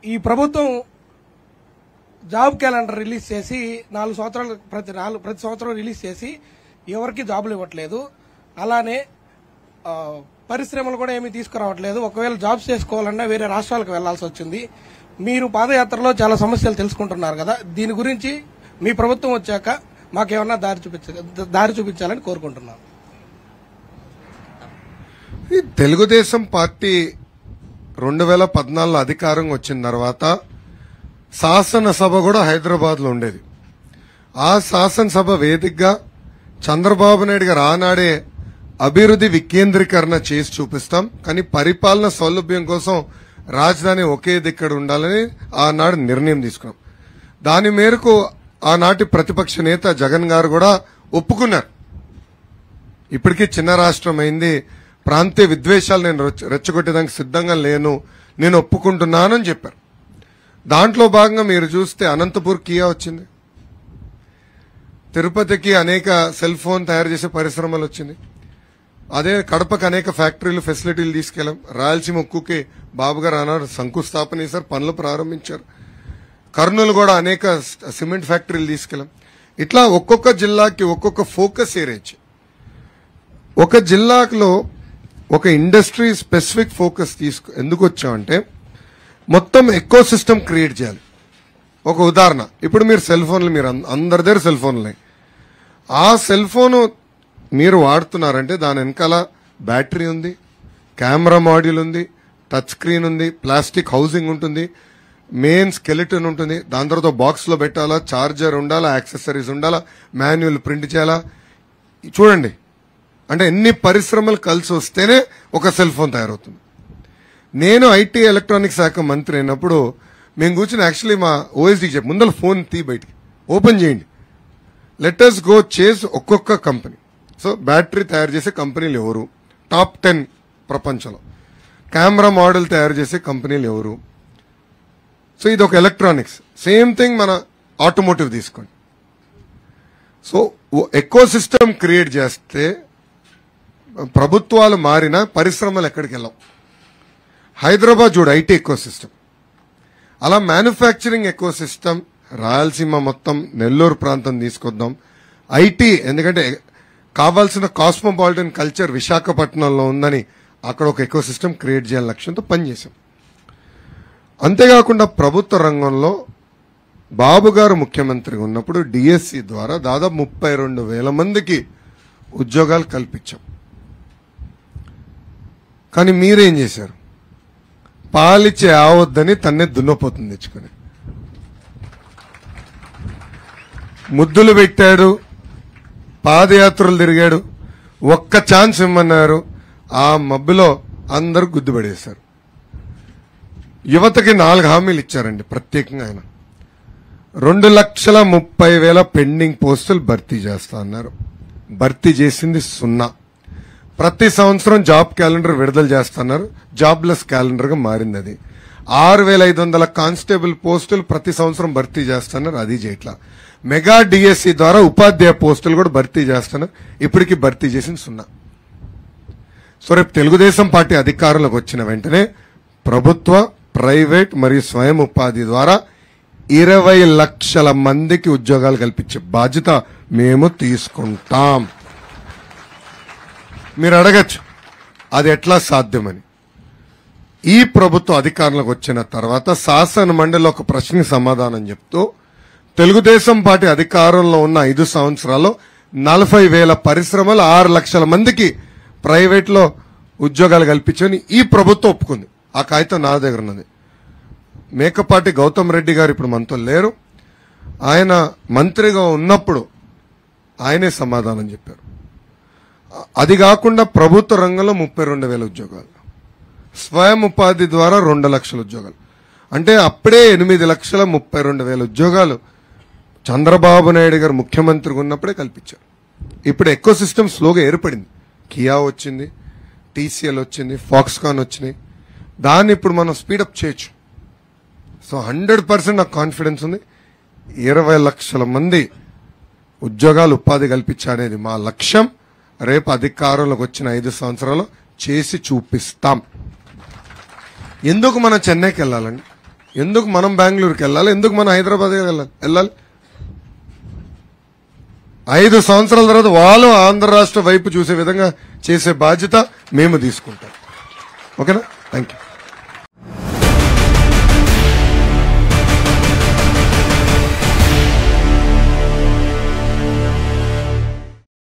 ఈ ప్రభుత్వం job calendar release చేసి నాలుగు సంవత్సరాలు ప్రతి నాలుగు ప్రతి సంవత్సరం రిలీజ్ చేసి ఎవరికి జాబులు ఇవ్వట్లేదు అలానే ఆ, పరిశ్రమలు కూడా ఏమీ తీసుకురావట్లేదు ఒకవేళ జాబ్స్ చేసుకోవాలన్నా వేరే రాష్ట్రాలకు వెళ్లాల్సి వచ్చింది మీరు పాదయాత్రలో చాలా సమస్యలు తెలుసుకుంటున్నారు కదా దీని గురించి మీ ప్రభుత్వం వచ్చాక మాకేమన్నా దారి చూపించ దారి చూపించాలని కోరుకుంటున్నాను ఈ తెలుగుదేశం పార్టీ రెండు వేల పద్నాలుగులో అధికారం వచ్చిన తర్వాత శాసనసభ కూడా హైదరాబాద్ లో ఉండేది ఆ శాసనసభ వేదికగా చంద్రబాబు నాయుడు గారు ఆనాడే అభివృద్ధి వికేంద్రీకరణ చేసి చూపిస్తాం కానీ పరిపాలన సౌలభ్యం కోసం రాజధాని ఒకే దిక్కడ ఉండాలని ఆనాడు నిర్ణయం తీసుకున్నాం దాని మేరకు ఆనాటి ప్రతిపక్ష నేత జగన్ గారు కూడా ఒప్పుకున్నారు ఇప్పటికీ చిన్న రాష్ట్రం అయింది ప్రాంతీయ విద్వేషాలు నేను రెచ్చ- రెచ్చగొట్టేదానికి సిద్ధంగా లేను నేను ఒప్పుకుంటున్నానని చెప్పారు దాంట్లో భాగంగా మీరు చూస్తే అనంతపూర్ కియా వచ్చింది తిరుపతికి అనేక సెల్ ఫోన్ తయారు చేసే పరిశ్రమలు వచ్చింది అదే కడపకు అనేక ఫ్యాక్టరీలు ఫెసిలిటీలు తీసుకెళ్లాం రాయలసీమ ఉక్కుకి బాబు గారు అన్నారు శంకుస్థాపన చేశారు పనులు ప్రారంభించారు కర్నూలు కూడా అనేక స్- సిమెంట్ ఫ్యాక్టరీలు తీసుకెళ్లాం ఇట్లా ఒక్కొక్క జిల్లాకి ఒక్కొక్క ఫోకస్ ఏరియా ఇచ్చి ఒక జిల్లాలో ఒక ఇండస్ట్రీ స్పెసిఫిక్ ఫోకస్ తీసుకు ఎందుకు వచ్చామంటే మొత్తం ఎకో సిస్టమ్ క్రియేట్ చేయాలి ఒక ఉదాహరణ ఇప్పుడు మీరు సెల్ ఫోన్లు మీరు అంద- అందరి దగ్గర సెల్ ఫోన్లు ఉన్నాయి ఆ సెల్ ఫోన్ మీరు వాడుతున్నారంటే దాని వెనకాల బ్యాటరీ ఉంది కెమెరా మాడ్యూల్ ఉంది టచ్ స్క్రీన్ ఉంది ప్లాస్టిక్ హౌసింగ్ ఉంటుంది మెయిన్ స్కెలిటన్ ఉంటుంది దాని తర్వాత బాక్స్ లో పెట్టాలా చార్జర్ ఉండాలా యాక్సెసరీస్ ఉండాలా మాన్యువల్ ప్రింట్ చేయాలా చూడండి అంటే ఎన్ని పరిశ్రమలు కలిసి వస్తేనే ఒక సెల్ ఫోన్ తయారవుతుంది నేను ఐటీ ఎలక్ట్రానిక్స్ శాఖ మంత్రి అయినప్పుడు మేము కూర్చుని యాక్చువల్లీ మా ఓఎస్డీకి చెప్పి ముందర ఫోన్ తీ బయటికి ఓపెన్ చేయండి లెటర్స్ గో చేస్ ఒక్కొక్క కంపెనీ సో బ్యాటరీ తయారు చేసే కంపెనీలు ఎవరు టాప్ టెన్ ప్రపంచంలో కెమెరా మోడల్ తయారు చేసే కంపెనీలు ఎవరు సో ఇది ఒక ఎలక్ట్రానిక్స్ సేమ్ థింగ్ మన ఆటోమోటివ్ తీసుకోండి సో ఎకో సిస్టమ్ క్రియేట్ చేస్తే ప్రభుత్వాలు మారినా పరిశ్రమలు ఎక్కడికి వెళ్ళాం హైదరాబాద్ చూడు ఐటీ ఎకో సిస్టమ్ అలా మ్యానుఫ్యాక్చరింగ్ ఎకో సిస్టమ్ రాయలసీమ మొత్తం నెల్లూరు ప్రాంతం తీసుకొద్దాం ఐటీ ఎందుకంటే కావాల్సిన కాస్మోపాలిటన్ కల్చర్ విశాఖపట్నంలో ఉందని అక్కడ ఒక ఎకో సిస్టమ్ క్రియేట్ చేయాలని లక్ష్యంతో పనిచేశాం అంతేకాకుండా ప్రభుత్వ రంగంలో బాబు గారు ముఖ్యమంత్రిగా ఉన్నప్పుడు డిఎస్సి ద్వారా దాదాపు ముప్పై రెండు వేల మందికి ఉద్యోగాలు కల్పించాం కానీ మీరేం చేశారు పాలిచ్చే ఆవద్దని తన్నే దున్నపోతుంది తెచ్చుకొని ముద్దులు పెట్టాడు పాదయాత్రలు తిరిగాడు ఒక్క ఛాన్స్ ఇమ్మన్నారు ఆ మబ్బులో అందరూ గుద్దుపడేశారు యువతకి నాలుగు హామీలు ఇచ్చారండి ప్రత్యేకంగా ఆయన రెండు లక్షల ముప్పై వేల పెండింగ్ పోస్టులు భర్తీ చేస్తా అన్నారు భర్తీ చేసింది సున్నా ప్రతి సంవత్సరం జాబ్ క్యాలెండర్ విడుదల చేస్తున్నారు జాబ్లెస్ క్యాలెండర్ గా మారింది అది ఆరు వేల ఐదు వందల కానిస్టేబుల్ పోస్టులు ప్రతి సంవత్సరం భర్తీ చేస్తున్నారు అది చేయట్లా మెగా డిఎస్సి ద్వారా ఉపాధ్యాయ పోస్టులు కూడా భర్తీ చేస్తున్నారు ఇప్పటికి భర్తీ చేసింది సున్నా సో రేపు తెలుగుదేశం పార్టీ అధికారంలోకి వచ్చిన వెంటనే ప్రభుత్వ ప్రైవేట్ మరియు స్వయం ఉపాధి ద్వారా ఇరవై లక్షల మందికి ఉద్యోగాలు కల్పించే బాధ్యత మేము తీసుకుంటాం మీరు అడగచ్చు అది ఎట్లా సాధ్యమని ఈ ప్రభుత్వం అధికారంలోకి వచ్చిన తర్వాత శాసన మండలి ఒక ప్రశ్నకి సమాధానం చెప్తూ తెలుగుదేశం పార్టీ అధికారంలో ఉన్న ఐదు సంవత్సరాల్లో నలభై వేల పరిశ్రమలు ఆరు లక్షల మందికి ప్రైవేట్ లో ఉద్యోగాలు కల్పించని ఈ ప్రభుత్వం ఒప్పుకుంది ఆ కాగితం నా దగ్గర ఉన్నది మేకపాటి గౌతమ్ రెడ్డి గారు ఇప్పుడు మనతో లేరు ఆయన మంత్రిగా ఉన్నప్పుడు ఆయనే సమాధానం చెప్పారు అది కాకుండా ప్రభుత్వ రంగంలో ముప్పై రెండు వేల ఉద్యోగాలు స్వయం ఉపాధి ద్వారా రెండు లక్షల ఉద్యోగాలు అంటే అప్పుడే ఎనిమిది లక్షల ముప్పై రెండు వేల ఉద్యోగాలు చంద్రబాబు నాయుడు గారు ముఖ్యమంత్రిగా ఉన్నప్పుడే కల్పించారు ఇప్పుడు ఎకో సిస్టమ్ స్లోగా ఏర్పడింది కియా వచ్చింది టీసీఎల్ వచ్చింది ఫాక్స్కాన్ వచ్చినాయి దాన్ని ఇప్పుడు మనం స్పీడప్ చేయొచ్చు సో హండ్రెడ్ పర్సెంట్ నాకు కాన్ఫిడెన్స్ ఉంది ఇరవై లక్షల మంది ఉద్యోగాలు ఉపాధి కల్పించాలనేది మా లక్ష్యం రేపు అధికారంలోకి వచ్చిన ఐదు సంవత్సరాలు చేసి చూపిస్తాం ఎందుకు మనం చెన్నైకి వెళ్ళాలండి ఎందుకు మనం బెంగళూరుకి వెళ్ళాలి ఎందుకు మనం హైదరాబాద్ వెళ్ళాలి వెళ్ళాలి ఐదు సంవత్సరాల తర్వాత వాళ్ళు ఆంధ్ర రాష్ట్ర వైపు చూసే విధంగా చేసే బాధ్యత మేము తీసుకుంటాం ఓకేనా థ్యాంక్ యూ